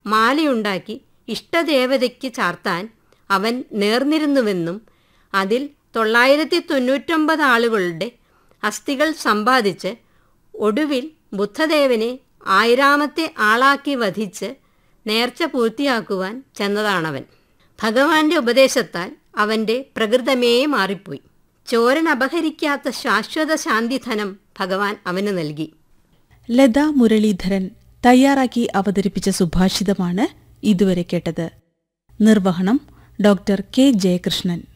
മാലയുണ്ടാക്കി ഇഷ്ടദേവതയ്ക്ക് ചാർത്താൻ അവൻ നേർന്നിരുന്നുവെന്നും അതിൽ തൊള്ളായിരത്തി തൊണ്ണൂറ്റൊമ്പത് ആളുകളുടെ അസ്ഥികൾ സമ്പാദിച്ച് ഒടുവിൽ ബുദ്ധദേവനെ ആയിരാമത്തെ ആളാക്കി വധിച്ച് നേർച്ച പൂർത്തിയാക്കുവാൻ ചെന്നതാണവൻ ഭഗവാന്റെ ഉപദേശത്താൽ അവന്റെ പ്രകൃതമേ മാറിപ്പോയി ചോരൻ അപഹരിക്കാത്ത ശാശ്വത ശാന്തിധനം ഭഗവാൻ അവന് നൽകി ലതാ മുരളീധരൻ തയ്യാറാക്കി അവതരിപ്പിച്ച സുഭാഷിതമാണ് ഇതുവരെ കേട്ടത് നിർവഹണം ഡോക്ടർ കെ ജയകൃഷ്ണൻ